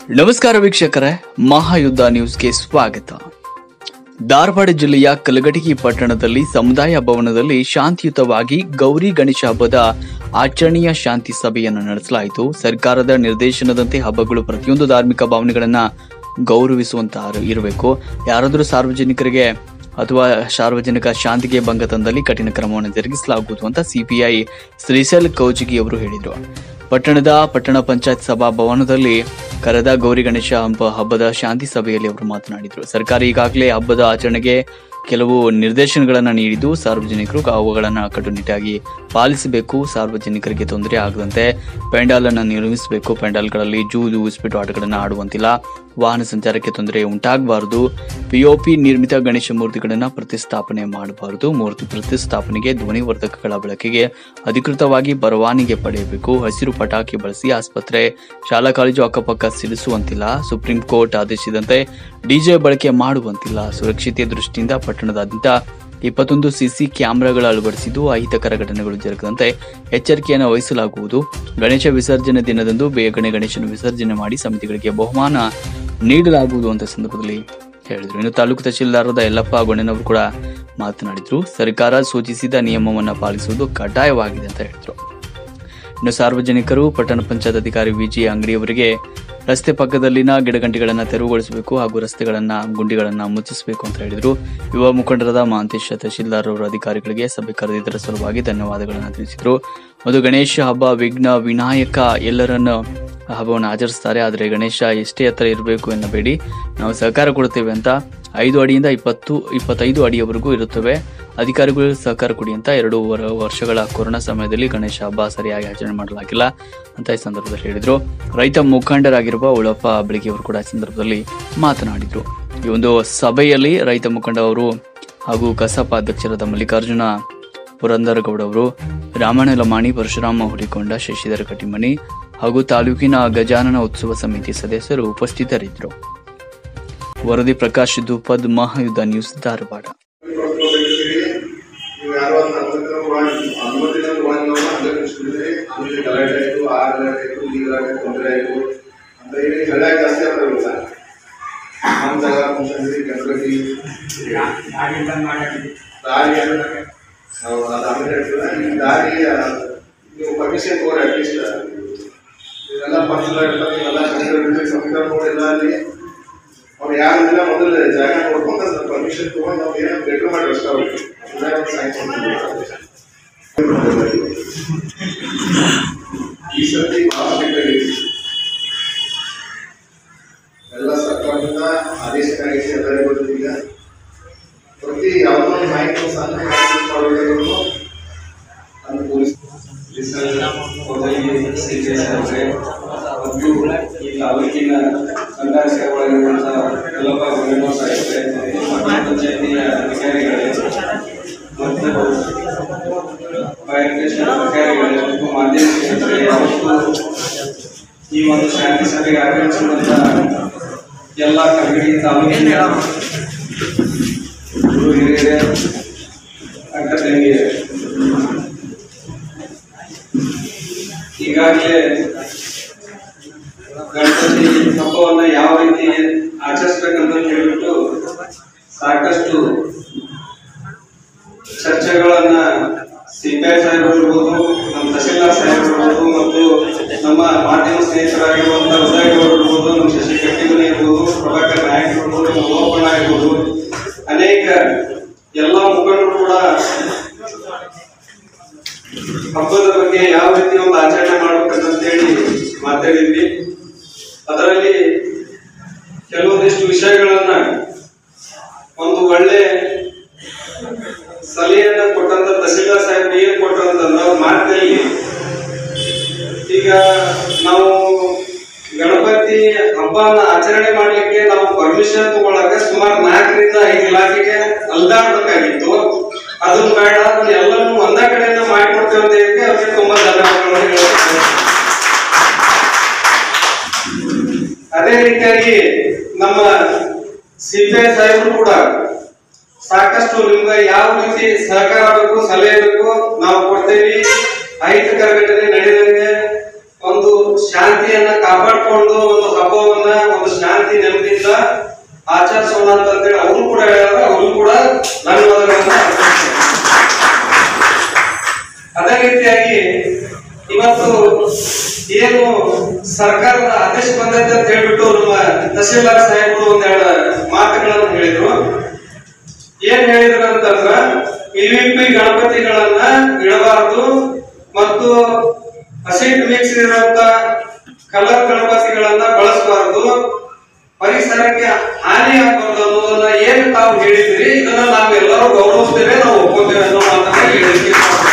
ನಮಸ್ಕಾರ ವೀಕ್ಷಕರೇ ಮಹಾಯುದ್ಧ ನ್ಯೂಸ್ಗೆ ಸ್ವಾಗತ ಧಾರವಾಡ ಜಿಲ್ಲೆಯ ಕಲಗಟಗಿ ಪಟ್ಟಣದಲ್ಲಿ ಸಮುದಾಯ ಭವನದಲ್ಲಿ ಶಾಂತಿಯುತವಾಗಿ ಗೌರಿ ಗಣೇಶ ಹಬ್ಬದ ಆಚರಣೆಯ ಶಾಂತಿ ಸಭೆಯನ್ನು ನಡೆಸಲಾಯಿತು ಸರ್ಕಾರದ ನಿರ್ದೇಶನದಂತೆ ಹಬ್ಬಗಳು ಪ್ರತಿಯೊಂದು ಧಾರ್ಮಿಕ ಭಾವನೆಗಳನ್ನ ಗೌರವಿಸುವಂತಹ ಇರಬೇಕು ಯಾರಾದರೂ ಸಾರ್ವಜನಿಕರಿಗೆ ಅಥವಾ ಸಾರ್ವಜನಿಕ ಶಾಂತಿಗೆ ಭಂಗ ತಂದಲ್ಲಿ ಕಠಿಣ ಕ್ರಮವನ್ನು ಜರುಗಿಸಲಾಗುವುದು ಅಂತ ಸಿಪಿಐ ಶ್ರೀಶೈಲ್ ಕೌಜಿಗಿ ಅವರು ಹೇಳಿದರು ಪಟ್ಟಣದ ಪಟ್ಟಣ ಪಂಚಾಯತ್ ಸಭಾ ಭವನದಲ್ಲಿ ಕರೆದ ಗೌರಿ ಗಣೇಶ ಹಬ್ಬ ಹಬ್ಬದ ಶಾಂತಿ ಸಭೆಯಲ್ಲಿ ಅವರು ಮಾತನಾಡಿದರು ಸರ್ಕಾರ ಈಗಾಗಲೇ ಹಬ್ಬದ ಆಚರಣೆಗೆ ಕೆಲವು ನಿರ್ದೇಶನಗಳನ್ನು ನೀಡಿದ್ದು ಸಾರ್ವಜನಿಕರು ಅವುಗಳನ್ನು ಕಟ್ಟುನಿಟ್ಟಾಗಿ ಪಾಲಿಸಬೇಕು ಸಾರ್ವಜನಿಕರಿಗೆ ತೊಂದರೆ ಆಗದಂತೆ ಪೆಂಡಾಲ್ ಅನ್ನು ನಿರ್ಮಿಸಬೇಕು ಪೆಂಡಾಲ್ಗಳಲ್ಲಿ ಜೂಜು ಇಸ್ಪಿಟು ಆಟಗಳನ್ನು ಆಡುವಂತಿಲ್ಲ ವಾಹನ ಸಂಚಾರಕ್ಕೆ ತೊಂದರೆ ಉಂಟಾಗಬಾರದು ಪಿಒಪಿ ನಿರ್ಮಿತ ಗಣೇಶ ಮೂರ್ತಿಗಳನ್ನು ಪ್ರತಿಷ್ಠಾಪನೆ ಮಾಡಬಾರದು ಮೂರ್ತಿ ಪ್ರತಿಷ್ಠಾಪನೆಗೆ ಧ್ವನಿವರ್ಧಕಗಳ ಬಳಕೆಗೆ ಅಧಿಕೃತವಾಗಿ ಪರವಾನಗಿ ಪಡೆಯಬೇಕು ಹಸಿರು ಪಟಾಕಿ ಬಳಸಿ ಆಸ್ಪತ್ರೆ ಶಾಲಾ ಕಾಲೇಜು ಅಕ್ಕಪಕ್ಕ ಸಿಡಿಸುವಂತಿಲ್ಲ ಸುಪ್ರೀಂ ಕೋರ್ಟ್ ಆದೇಶಿಸಿದಂತೆ ಡಿಜೆ ಬಳಕೆ ಮಾಡುವಂತಿಲ್ಲ ಸುರಕ್ಷತೆ ದೃಷ್ಟಿಯಿಂದ ಪಟ್ಟಣದಾದ್ಯಂತ ಇಪ್ಪತ್ತೊಂದು ಸಿಸಿ ಕ್ಯಾಮೆರಾಗಳ ಅಳವಡಿಸಿದ್ದು ಅಹಿತಕರ ಘಟನೆಗಳು ಜರುಗದಂತೆ ಎಚ್ಚರಿಕೆಯನ್ನು ವಹಿಸಲಾಗುವುದು ಗಣೇಶ ವಿಸರ್ಜನೆ ದಿನದಂದು ಬೇಗನೆ ಗಣೇಶನ ವಿಸರ್ಜನೆ ಮಾಡಿ ಸಮಿತಿಗಳಿಗೆ ಬಹುಮಾನ ನೀಡಲಾಗುವುದು ಅಂತ ಸಂದರ್ಭದಲ್ಲಿ ಹೇಳಿದ್ರು ಇನ್ನು ತಾಲೂಕು ತಹಶೀಲ್ದಾರದ ಯಲ್ಲಪ್ಪ ಗೊಣ್ಣನವರು ಕೂಡ ಮಾತನಾಡಿದ್ರು ಸರ್ಕಾರ ಸೂಚಿಸಿದ ನಿಯಮವನ್ನು ಪಾಲಿಸುವುದು ಕಡ್ಡಾಯವಾಗಿದೆ ಅಂತ ಹೇಳಿದ್ರು ಇನ್ನು ಸಾರ್ವಜನಿಕರು ಪಟ್ಟಣ ಪಂಚಾಯತ್ ಅಧಿಕಾರಿ ವಿಜಿ ಅಂಗಡಿಯವರಿಗೆ ರಸ್ತೆ ಪಕ್ಕದಲ್ಲಿನ ಗಿಡಗಂಟಿಗಳನ್ನು ತೆರವುಗೊಳಿಸಬೇಕು ಹಾಗೂ ರಸ್ತೆಗಳನ್ನ ಗುಂಡಿಗಳನ್ನ ಮುಚ್ಚಿಸಬೇಕು ಅಂತ ಹೇಳಿದ್ರು ಯುವ ಮುಖಂಡರಾದ ಮಹಾಂತೇಶ ತಹಶೀಲ್ದಾರ್ ಅವರು ಅಧಿಕಾರಿಗಳಿಗೆ ಸಭೆ ಕರೆದಿದ್ದರ ಸಲುವಾಗಿ ಧನ್ಯವಾದಗಳನ್ನು ತಿಳಿಸಿದರು ಮತ್ತು ಗಣೇಶ ಹಬ್ಬ ವಿಘ್ನ ವಿನಾಯಕ ಎಲ್ಲರನ್ನು ಹಬ್ಬವನ್ನು ಆಚರಿಸ್ತಾರೆ ಆದರೆ ಗಣೇಶ ಎಷ್ಟೇ ಎತ್ತರ ಇರಬೇಕು ಎನ್ನಬೇಡಿ ನಾವು ಸಹಕಾರ ಕೊಡುತ್ತೇವೆ ಅಂತ ಐದು ಅಡಿಯಿಂದ ಇಪ್ಪತ್ತು ಇಪ್ಪತ್ತೈದು ಅಡಿಯವರೆಗೂ ಇರುತ್ತವೆ ಅಧಿಕಾರಿಗಳು ಸಹಕಾರ ಕೊಡಿ ಅಂತ ಎರಡು ವರ- ವರ್ಷಗಳ ಕೊರೋನಾ ಸಮಯದಲ್ಲಿ ಗಣೇಶ ಹಬ್ಬ ಸರಿಯಾಗಿ ಆಚರಣೆ ಮಾಡಲಾಗಿಲ್ಲ ಅಂತ ಈ ಸಂದರ್ಭದಲ್ಲಿ ಹೇಳಿದ್ರು ರೈತ ಮುಖಂಡರಾಗಿರುವ ಉಳಪ್ಪ ಬೆಳಗ್ಗೆ ಅವರು ಕೂಡ ಈ ಸಂದರ್ಭದಲ್ಲಿ ಮಾತನಾಡಿದ್ರು ಈ ಒಂದು ಸಭೆಯಲ್ಲಿ ರೈತ ಮುಖಂಡ ಅವರು ಹಾಗೂ ಕಸಾಪ ಅಧ್ಯಕ್ಷರಾದ ಮಲ್ಲಿಕಾರ್ಜುನ ಪುರಂದರಗೌಡ ಅವರು ರಾಮಣ್ಣ ಲಮಾಣಿ ಪರಶುರಾಮ ಹುಲಿಕೊಂಡ ಶಶಿಧರ ಕಟಿಮನಿ ಹಾಗೂ ತಾಲೂಕಿನ ಗಜಾನನ ಉತ್ಸವ ಸಮಿತಿ ಸದಸ್ಯರು ಉಪಸ್ಥಿತರಿದ್ದರು ವರದಿ ಪ್ರಕಾಶ್ ದುಪದ್ ಮಹಾಯುದ್ಧ ನ್ಯೂಸ್ ಧಾರವಾಡ ನೀವು ಯಾರೋ ಒಂದು ಹತ್ತತ್ರ ಅನುಮತಿನ ತಗೊಂಡು ಹಂಗೆ ಕುಡಿಸ್ಬಿಟ್ಟಿದ್ರಿ ಅಲ್ಲಿ ಗಲಾಟೆ ಆಯಿತು ಆ ಗಲಾಟೆ ಆಯಿತು ಈ ಗಲಾಟೆ ತೊಂದರೆ ಆಯಿತು ಅಂತ ಹೇಳಿ ಜಗಳ ಜಾಸ್ತಿ ಆಗ್ತಾವಿಲ್ಲ ನಮ್ಮ ಜಾಗ ಕುಂತ್ಕೊಂಡ್ರಿ ಗಣಪತಿ ದಾರಿ ಹೌದು ಅದು ಆಮೇಲೆ ಹೇಳ್ತೀರ ಈ ದಾರಿ ಆ, ನೀವು ಪರ್ಮಿಷನ್ ತಗೋರಿ ಅಟ್ಲೀಸ್ಟ್ ಇವೆಲ್ಲ ಪರ್ಸನಲ್ ಇರ್ತಾರೆ ಇವೆಲ್ಲ ಸಂಘಟನೆ ಸಂವಿಧಾನ ನೋಡಿಲ್ಲ ಅಲ್ಲಿ ಅವ್ರು ಯಾರಿಲ್ಲ ಮೊದಲು ಜಾಗ ನೋಡ್ಕೊಂಡು ಅದ್ರ ಪರ್ಮಿಷನ್ ತಗೊಂಡು ನಾವು ಏನೋ ಲೆಟ್ರ್ ಮಾಡಿ ರಸ್ತೆ ಅವ್ರಿಗೆ ಈ ಸರ್ತಿ ಬಹಳ ಬೇಕಾಗಿದೆ ಎಲ್ಲ ಸರ್ಕಾರದಿಂದ ಆದೇಶಕ್ಕಾಗಿ ಎಲ್ಲರಿಗೂ ಗೊತ್ತಿಲ್ಲ ಪ್ರತಿ ಯಾವುದೋ ಒಂದು ಮಾಹಿತಿ ಸಣ್ಣ ಮಾಹಿತಿ ಮಾಡಬೇಕಾದ್ರೂ ಅದು ಪೊಲೀಸ್ ಮತ್ತು ಈ ತಾಲೂಕಿನ ಕಂದಾಯ ಸೇವೆಗಳಾಗಿರುವಂತಹ ಯಲ್ಲಪ್ಪ ಗಂಗಮ್ಮ ಸಾಹೇಬ್ರೆ ಪಟ್ಟಣ ಪಂಚಾಯತಿಯ ಅಧಿಕಾರಿಗಳೇ ಮತ್ತು ಫೈರ್ ಸ್ಟೇಷನ್ ಅಧಿಕಾರಿಗಳೇ ಮತ್ತು ಮಾಧ್ಯಮ ಸ್ನೇಹಿತರೆ ಯಾವತ್ತೂ ಈ ಒಂದು ಶಾಂತಿ ಸಭೆಗೆ ಆಗಮಿಸಿರುವಂತ ಎಲ್ಲ ಕಲಗಡಿ ತಾಲೂಕಿನ ಗುರು ಹಿರಿಯರೇ ಅಕ್ಕ ತಂಗಿಯರೇ ಈಗಾಗಲೇ ಗಣಪತಿ ಹಬ್ಬವನ್ನ ಯಾವ ರೀತಿ ಆಚರಿಸ್ಬೇಕಂತ ಹೇಳ್ಬಿಟ್ಟು ಸಾಕಷ್ಟು ಚರ್ಚೆಗಳನ್ನ ಸಿಪಿಐ ಸಾಹೇಬರು ಇರ್ಬೋದು ನಮ್ಮ ತಹಸೀಲ್ದಾರ್ ಸಾಹೇಬರು ಇರ್ಬೋದು ಮತ್ತು ನಮ್ಮ ಮಾಧ್ಯಮ ಸ್ನೇಹಿತರಾಗಿರುವಂತಹ ಉದಯಗೌಡರು ಇರ್ಬೋದು ನಮ್ಮ ಶಶಿ ಕಟ್ಟಿಮನಿ ಇರ್ಬೋದು ಪ್ರಭಾಕರ್ ನಾಯಕ್ ಇರ್ಬೋದು ನಮ್ಮ ಓಪಣ್ಣ ಇರ್ಬೋದು ಅನೇಕ ಎಲ್ಲ ಮುಖಂಡರು ಕೂಡ ಹಬ್ಬದ ಬಗ್ಗೆ ಯಾವ ರೀತಿ ಒಂದು ಆಚರಣೆ ಮಾಡ್ಬೇಕಂತ ಹೇಳಿ ಮಾತಾಡಿದ್ವಿ ಅದರಲ್ಲಿ ಕೆಲವೊಂದಿಷ್ಟು ವಿಷಯಗಳನ್ನ ಒಂದು ಒಳ್ಳೆ ಸಲಹೆಯನ್ನ ಕೊಟ್ಟಂತ ತಹಸೀಲ್ದಾರ್ ಸಾಹೇಬ್ ಏನ್ ಕೊಟ್ಟರು ಅಂತಂದ್ರೆ ಅವ್ರ ಮಾತಿನಲ್ಲಿ ಈಗ ನಾವು ಗಣಪತಿ ಹಬ್ಬನ ಆಚರಣೆ ಮಾಡ್ಲಿಕ್ಕೆ ನಾವು ಪರ್ಮಿಷನ್ ತಗೊಳಕ ಸುಮಾರು ನಾಲ್ಕರಿಂದ ಐದು ಇಲಾಖೆಗೆ ಅಲ್ದಾಡ್ಬೇಕಾಗಿತ್ತು ಅದನ್ನ ಬೇಡ ಅದನ್ನ ಎಲ್ಲರೂ ಒಂದ ಕಡೆಯಿಂದ ಮಾಡಿಕೊಡ್ತೇವೆ ಅಂತ ಹೇಳಿ ಅವ್ರಿಗೆ ತುಂಬಾ ಧನ್ಯವಾದಗಳನ್ನು ಹೇಳ್ತೇನೆ ಅದೇ ರೀತಿಯಾಗಿ ನಮ್ಮ ಸಿಪಿಐ ಸಾಹೇಬರು ಕೂಡ ಸಾಕಷ್ಟು ನಿಮ್ಗೆ ಯಾವ ರೀತಿ ಸಹಕಾರ ಬೇಕು ಸಲಹೆ ಬೇಕು ನಾವು ಕೊಡ್ತೇವಿ ಅಹಿತಕರ ಘಟನೆ ನಡೆದಂಗೆ ಒಂದು ಶಾ ಶಾಂತಿಯನ್ನ ಕಾಪಾಡಿಕೊಂಡು ಒಂದು ಹಬ್ಬವನ್ನ ಒಂದು ಶಾಂತಿ ನೆಮ್ಮದಿಯಿಂದ ಆಚರಿಸೋಣ ಅಂತ ಅಂತೇಳಿ ಅವರು ಕೂಡ ಹೇಳಿದ್ರೆ ಅವರು ಕೂಡ ಧನ್ಯವಾದಗಳನ್ನ ಅರ್ಪಿಸ್ತಾರೆ. ಅದೇ ರೀತಿಯಾಗಿ ಇವತ್ತು ಏನು ಸರ್ಕಾರದ ಆದೇಶ ಬಂದೈತೆ ಅಂತ ಹೇಳ್ಬಿಟ್ಟು ನಮ್ಮ ತಹಸೀಲ್ದಾರ್ ಸಾಹೇಬರು ಒಂದೆರಡು ಮಾತುಗಳನ್ನು ಹೇಳಿದ್ರು ಏನ್ ಹೇಳಿದ್ರು ಅಂತಂದ್ರ ಇವಿಪಿ ಗಣಪತಿಗಳನ್ನ ಇಡಬಾರದು ಮತ್ತು ಅಸಿಡ್ ಮಿಕ್ಸ್ ಇರುವಂತ ಕಲರ್ ಗಣಪತಿಗಳನ್ನ ಬಳಸಬಾರದು ಪರಿಸರಕ್ಕೆ ಹಾನಿ ಆಗಬಾರ್ದು ಅನ್ನೋದನ್ನ ಏನ್ ತಾವು ಹೇಳಿದ್ರಿ ಇದನ್ನ ನಾವು ಎಲ್ಲರೂ ಗೌರವಿಸ್ತೇವೆ ನಾವು ಒಪ್ಕೋತೇವೆ ಅನ್ನೋ ಮಾತನ್ನ ಹೇಳಿದ್ವಿ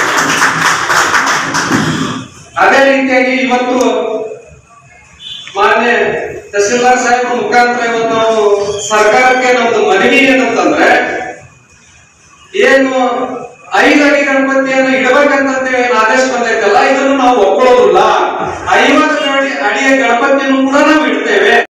ಅದೇ ರೀತಿಯಾಗಿ ಇವತ್ತು ಮಾನ್ಯ ತಹಸೀಲ್ದಾರ್ ಸಾಹೇಬ್ರ ಮುಖಾಂತರ ಇವತ್ತು ನಾವು ಸರ್ಕಾರಕ್ಕೆ ನಮ್ದು ಮನವಿ ಏನಂತಂದ್ರೆ ಏನು ಐದು ಅಡಿ ಗಣಪತಿಯನ್ನು ಇಡಬೇಕಂತ ಏನ್ ಆದೇಶ ಬಂದೈತಲ್ಲ ಇದನ್ನು ನಾವು ಒಪ್ಕೊಳ್ಳೋದಿಲ್ಲ ಐವತ್ತು ಅಡಿ ಅಡಿಯ ಗಣಪತಿಯನ್ನು ಕೂಡ ನಾವು ಇಡ್ತೇವೆ